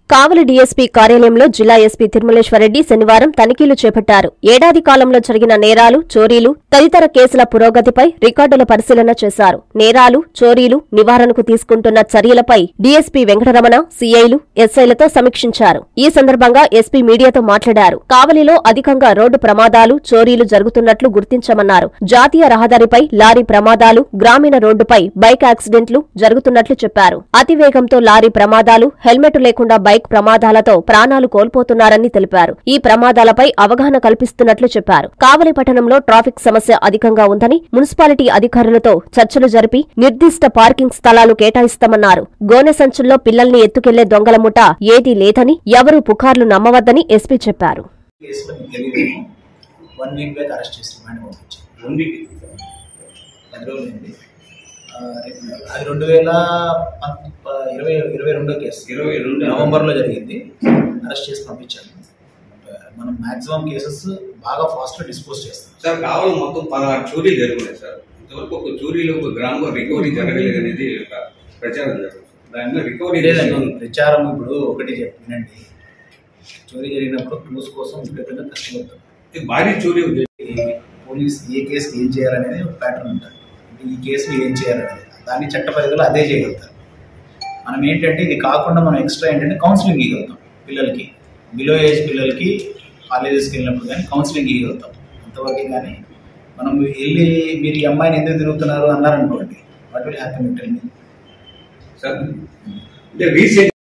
కావలి DSP కార్యాలయంలో జిల్లా SP Thirumaleswara Reddy శనివారం తనిఖీలు చేపట్టారు ఏడాది కాలంలో జరిగిన నేరాలు చోరీలు తదితర కేసుల పురోగతిపై రికార్డుల పరిశీలన చేశారు నేరాలు చోరీలు నివారణకు తీసుకుంటున్న చర్యలపై డీఎస్పీ వెంకటరమణ సీఐలు ఎస్ఐలతో సమీక్షించారు ఈ సందర్భంగా ఎస్పీ మీడియాతో మాట్లాడారు కావలిలో అధికంగా రోడ్డు ప్రమాదాలు చోరీలు జరుగుతున్నట్లు గుర్తించామన్నారు జాతీయ రహదారిపై లారీ ప్రమాదాలు గ్రామీణ రోడ్డుపై బైక్ యాక్సిడెంట్లు జరుగుతున్నట్లు చెప్పారు అతివేగంతో లారీ ప్రమాదాలు హెల్మెట్ లేకుండా బైక్ ప్రమాదాలతో ప్రాణాలు కోల్పోతున్నారని తెలిపారు ఈ ప్రమాదాలపై అవగాహన కల్పిస్తున్నట్లు చెప్పారు కావలి పట్టణంలో ట్రాఫిక్ సమస్య అధికంగా ఉందని మున్సిపాలిటీ అధికారులతో చర్చలు జరిపి నిర్దిష్ట పార్కింగ్ స్థలాలు కేటాయిస్తామన్నారు గోనె సంచుల్లో పిల్లల్ని ఎత్తుకెళ్లే దొంగల ముఠ ఏదీ లేదని ఎవరూ పుకార్లు నమ్మవద్దని ఎస్పీ చెప్పారు కేసులో మీకు తెలియదేమో వన్ వీక్ బ్యాక్ అరెస్ట్ చేసి రిమాండ్ పంపించారు వన్ వీక్ పది రోజులైంది ఆ, రె- అది రెండు వేల పం- ప- ఇరవై ఇరవై రెండో కేసు ఇరవై రెండు నవంబర్లో జరిగింది అరెస్ట్ చేసి పంపించాను ఆ, మనం మాక్సిమం కేసెస్ బాగా ఫాస్ట్గా డిస్పోజ్ చేస్తాం సార్ కావాలి మొత్తం పదహారు చోరీలు జరుగుతున్నాయి సార్ ఇంతవరకు ఒక చోరీలో ఒక గ్రామంలో రికవరీ జరగలేదు అనేది ఒక ప్రచారం జరుగుతుంది దాని మీద రికవరీ లేదండి ప్రచారం ఇప్పుడు ఒకటి చెప్పి వినండి చోరీ జరిగినప్పుడు క్లూస్ కోసం విపరీతంగా కష్టపడతాం ఇది భారీ చోరీ ఉంది. ఈ పోలీస్ ఏ కేసుకి ఏం చేయాలనేది ఒక ప్యాటర్న్ ఉంటుంది అంటే ఈ కేసుని ఏం చేయాలనేది దాన్ని చట్ట పరిధిలో అదే చేయగలుగుతారు మనం ఏంటంటే ఇది కాకుండా మనం ఎక్స్ట్రా ఏంటంటే కౌన్సిలింగ్ ఇవ్వగలుగుతాం పిల్లలకి బిలో ఏజ్ పిల్లలకి కాలేజెస్కి వెళ్ళినప్పుడు కానీ కౌన్సిలింగ్ ఇవ్వగలుగుతాం అంతవరకు కానీ మనం వెళ్ళి మీరు ఈ అమ్మాయిని ఎందుకు తిరుగుతున్నారు అన్నారనుకోండి what will happy tell me sir అంటే recent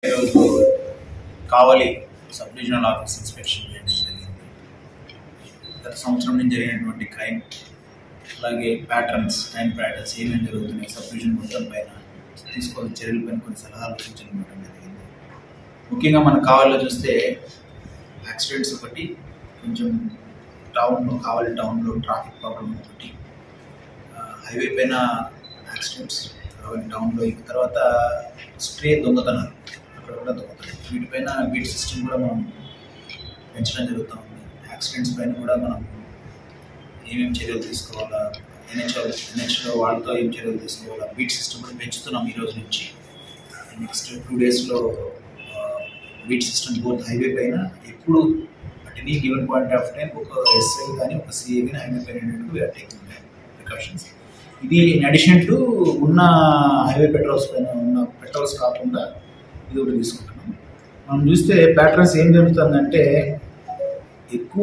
Kavali sub divisional office inspection చేయడం జరిగింది గత సంవత్సరం నుంచి జరిగినటువంటి క్రైమ్ అలాగే ప్యాటర్న్స్ క్రైమ్ ప్యాటర్న్స్ ఏమేమి జరుగుతున్నాయి సబ్ డివిజన్ మొత్తం పైన తీసుకోవాల్సిన చర్యల పైన కొన్ని సలహాలు సూచనలు ఇవ్వడం జరిగింది ముఖ్యంగా మన కావాలో చూస్తే యాక్సిడెంట్స్ ఒకటి కొంచెం టౌన్లో కావాలి టౌన్లో ట్రాఫిక్ ప్రాబ్లం ఒకటి హైవే పైన యాక్సిడెంట్స్ కావాలి టౌన్లో ఇక తర్వాత స్ట్రే దొంగతనాలు అక్కడ కూడా దొంగతనాలు వీటిపైన బీట్ సిస్టమ్ కూడా మనం పెంచడం జరుగుతూ ఉంది యాక్సిడెంట్స్ పైన కూడా మనం ఏమేమి చర్యలు తీసుకోవాలా ఎన్హెచ్ఓ ఎన్హెచ్ఓ వాళ్ళతో ఏం చర్యలు తీసుకోవాలా బీట్ సిస్టమ్ కూడా పెంచుతున్నాం ఈ రోజు నుంచి నెక్స్ట్ టూ డేస్లో బీట్ సిస్టమ్ బోత్ హైవే పైన ఎప్పుడు at any given point of time ఒక ఎస్ఐ కానీ ఒక సిఐ కానీ హైవే పైన వీఆర్ టేకింగ్ ప్రికాషన్స్ ఇది ఇన్ అడిషన్ టు ఉన్న హైవే పెట్రోల్స్ పైన ఉన్న పెట్రోల్స్ కాకుండా ఇది ఒకటి తీసుకుంటున్నాం మనం చూస్తే ప్యాటర్న్స్ ఏం జరుగుతుందంటే ఎక్కువ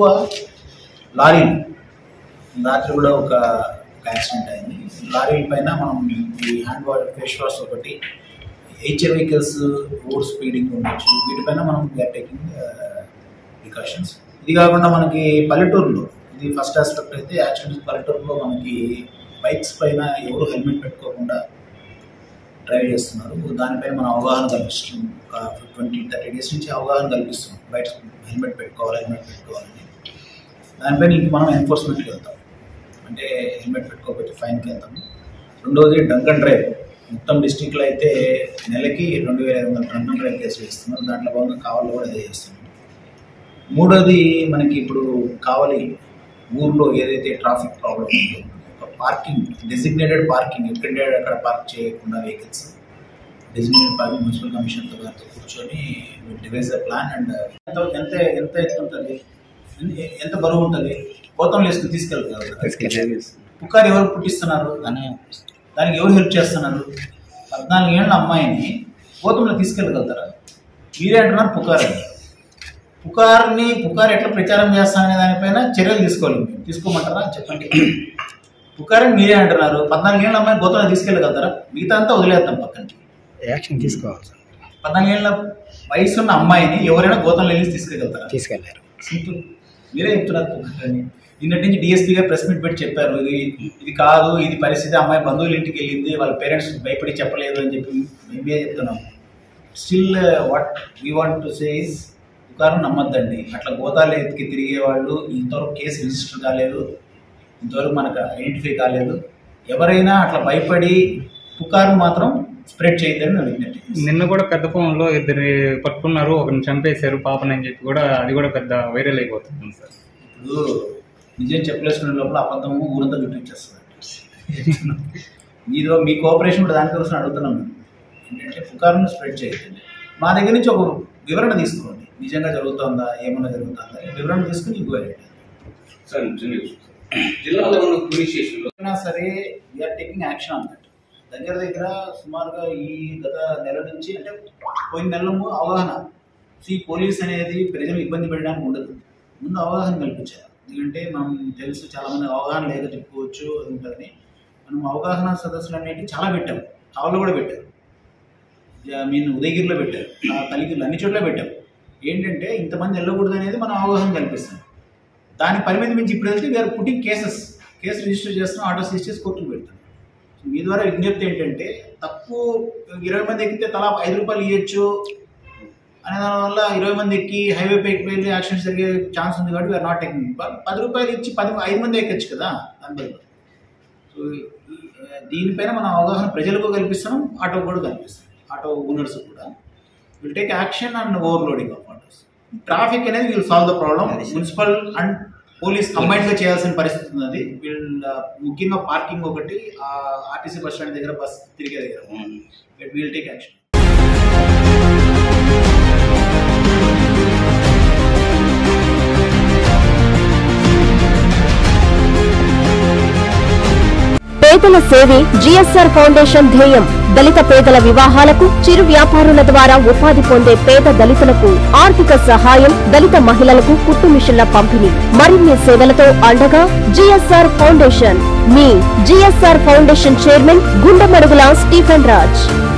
లారీలు రాత్రి కూడా ఒక ఒక యాక్సిడెంట్ అయింది లారీల పైన మనం ఈ హ్యాండ్ వాష్ ఫేస్ వాష్ ఒకటి హెచ్ఆర్ వెహికల్స్ ఓవర్ స్పీడింగ్ ఉండొచ్చు వీటిపైన మనం వీఆర్ టేకింగ్ ప్రికాషన్స్ ఇది కాకుండా మనకి పల్లెటూరులో ఇది ఫస్ట్ ఆస్పెక్ట్ అయితే యాక్సిడెంట్స్ పల్లెటూరులో మనకి బైక్స్ పైన ఎవరు హెల్మెట్ పెట్టుకోకుండా డ్రైవ్ చేస్తున్నారు దానిపైన మనం అవగాహన కల్పిస్తున్నాం ఒక ట్వంటీ థర్టీ డేస్ నుంచి అవగాహన కల్పిస్తున్నాం బయట హెల్మెట్ పెట్టుకోవాలి హెల్మెట్ పెట్టుకోవాలని దానిపైన ఇంక మనం ఎన్ఫోర్స్మెంట్కి వెళ్తాం అంటే హెల్మెట్ పెట్టుకోకపోతే ఫైన్కి వెళ్తాము రెండోది డ్రంక్ అండ్ డ్రైవ్ మొత్తం డిస్టిక్లో అయితే నెలకి రెండు వేల ఐదు వందల డ్రంక్ అండ్ డ్రైవ్ కేసులు ఇస్తున్నారు దాంట్లో భాగంగా కావాలి కూడా అదే చేస్తున్నాం మూడోది మనకి ఇప్పుడు కావాలి ఊర్లో ఏదైతే ట్రాఫిక్ ప్రాబ్లం ఉందో ఒక పార్కింగ్ డెసిగ్నేటెడ్ పార్కింగ్ ఎక్కడంటే అక్కడ పార్క్ చేయకుండా వెహికల్స్ డెసిగ్నేటెడ్ పార్కింగ్ మున్సిపల్ కమిషన్తో గారితో కూర్చొని డివైజ్ ద ప్లాన్ అండ్ ఎంత ఎంత ఎంత ఎత్తు ఉంటుంది ఎన్ని- ఎంత బరువు ఉంటుంది గౌతంలో వేసుకుని తీసుకెళ్తారు పుకారు ఎవరు పుట్టిస్తున్నారు దాన్ని దానికి ఎవరు హెల్ప్ చేస్తున్నారు పద్నాలుగు ఏళ్ళ అమ్మాయిని గౌతంలో తీసుకెళ్ళగలుగుతారా మీరే అంటున్నారు పుకార్ అని పుకార్ని పుకార్ ఎట్లా ప్రచారం చేస్తామనే దానిపైన చర్యలు తీసుకోవాలి మీరు. తీసుకోమంటారా చెప్పండి పుకారని మీరే అంటున్నారు పద్నాలుగు ఏళ్ళ అమ్మాయిని గౌతంలో తీసుకెళ్ళగలుగుతారా మిగతా అంతా వదిలేద్దాం పక్కనకి యాక్షన్ తీసుకోవాలి సార్ పద్నాలుగు ఏళ్ళ వయసు ఉన్న అమ్మాయిని ఎవరైనా గోతంలో వెళ్ళి తీసుకెళ్తారా తీసుకెళ్లారు సింపుల్ మీరే చెప్తున్నారు పుకారని నిన్నటి నుంచి డిఎస్పీ గారు ప్రెస్ మీట్ పెట్టి చెప్పారు ఇది ఇది కాదు ఇది పరిస్థితి అమ్మాయి బంధువుల ఇంటికి వెళ్ళింది వాళ్ళ పేరెంట్స్ భయపడి చెప్పలేదు అని చెప్పి మేమే చెప్తున్నాం still what we want to say is పుకారం నమ్మద్దండి అట్లా గోతాలు ఎత్తికి తిరిగే వాళ్ళు ఇంతవరకు కేసు రిజిస్టర్ కాలేదు ఇంతవరకు మనకు ఐడెంటిఫై కాలేదు ఎవరైనా అట్లా భయపడి పుకారు మాత్రం స్ప్రెడ్ చేయొద్దని నేను విజ్ఞప్తి చేస్తున్నాను. నిన్న కూడా పెద్ద ఫోన్లో ఇద్దరు పట్టుకున్నారు ఒకరిని చంపేశారు పాపని అని చెప్పి కూడా అది కూడా పెద్ద వైరల్ అయిపోతుంది సార్ ఇప్పుడు నిజం చెప్పలేసుకునే లోపల అబద్ధము ఊరంతా చుట్టించేస్తుంది మీరు మీ కోఆపరేషన్ కూడా దానికోసం అడుగుతున్నాను ఏంటంటే పుకారును స్ప్రెడ్ చేయకండి మా దగ్గర నుంచి ఒక వివరణ తీసుకోండి నిజంగా జరుగుతుందా ఏమన్నా జరుగుతుందా ఈ వివరణ తీసుకుని ఇంకో సార్ చిన్న విషయం సార్. జిల్లాలో ఉన్న పోలీస్ స్టేషన్లో అయినా సరే వీఆర్ టేకింగ్ యాక్షన్ అన్నట్టు దగ్గర దగ్గర సుమారుగా ఈ గత నెల నుంచి అంటే పోయిన నెలలో అవగాహన ఈ పోలీస్ అనేది ప్రజలు ఇబ్బంది పెట్టడానికి ఉండదు ముందు అవగాహన కల్పించారు ఎందుకంటే మనం తెలుసు చాలా మంది అవగాహన లేక చెప్పుకోవచ్చు అది ఉంటుందని మనం అవగాహన సదస్సులు అనేవి చాలా పెట్టాం కావులో కూడా పెట్టారు మీన్ ఉదయగిరిలో పెట్టారు ఆ కలిగిరిలో అన్ని చోట్ల పెట్టాం ఏంటంటే ఇంతమంది వెళ్ళకూడదు అనేది మనం అవగాహన కల్పిస్తాం దాని పరిమితి మించి ఇప్పుడు వెళ్తే we are putting cases case register చేస్తున్నాం ఆటో సీజ్ చేసి కోర్టుకు పెడతాం సో మీ ద్వారా విజ్ఞప్తి ఏంటంటే తప్పు ఇరవై మంది ఎక్కితే తలా ఐదు రూపాయలు ఇవ్వచ్చు అనే దానివల్ల ఇరవై మంది ఎక్కి హైవే పైకి వెళ్ళి యాక్సిడెంట్స్ జరిగే ఛాన్స్ ఉంది కాబట్టి వీఆర్ నాట్ టేకింగ్ పది రూపాయలు ఇచ్చి పది ఐదు మంది ఎక్కొచ్చు కదా దాని బదులు సో ఈ- దీనిపైన మనం అవగాహన ప్రజలకు కల్పిస్తున్నాం ఆటో కూడా కల్పిస్తాం ఆటో ఓనర్స్ కూడా will take action and overloading of autos traffic అనేది will solve the problem municipal and police combined గా చేయాల్సిన పరిస్థితి ఉన్నది వీల్ ముఖ్యంగా పార్కింగ్ ఒకటి ఆర్టీసీ బస్ స్టాండ్ దగ్గర బస్ తిరిగే దగ్గర విల్ టేక్ యాక్షన్ పేదల సేవే జిఎస్ఆర్ ఫౌండేషన్ ధ్యేయం దళిత పేదల వివాహాలకు చిరు వ్యాపారుల ద్వారా ఉపాధి పొందే పేద దళితులకు ఆర్థిక సహాయం దళిత మహిళలకు కుట్టు మిషన్ల పంపిణీ మరిన్ని సేవలతో అండగా జిఎస్ఆర్ ఫౌండేషన్ మీ GSR foundation chairman Gundamadugula Stephen Raj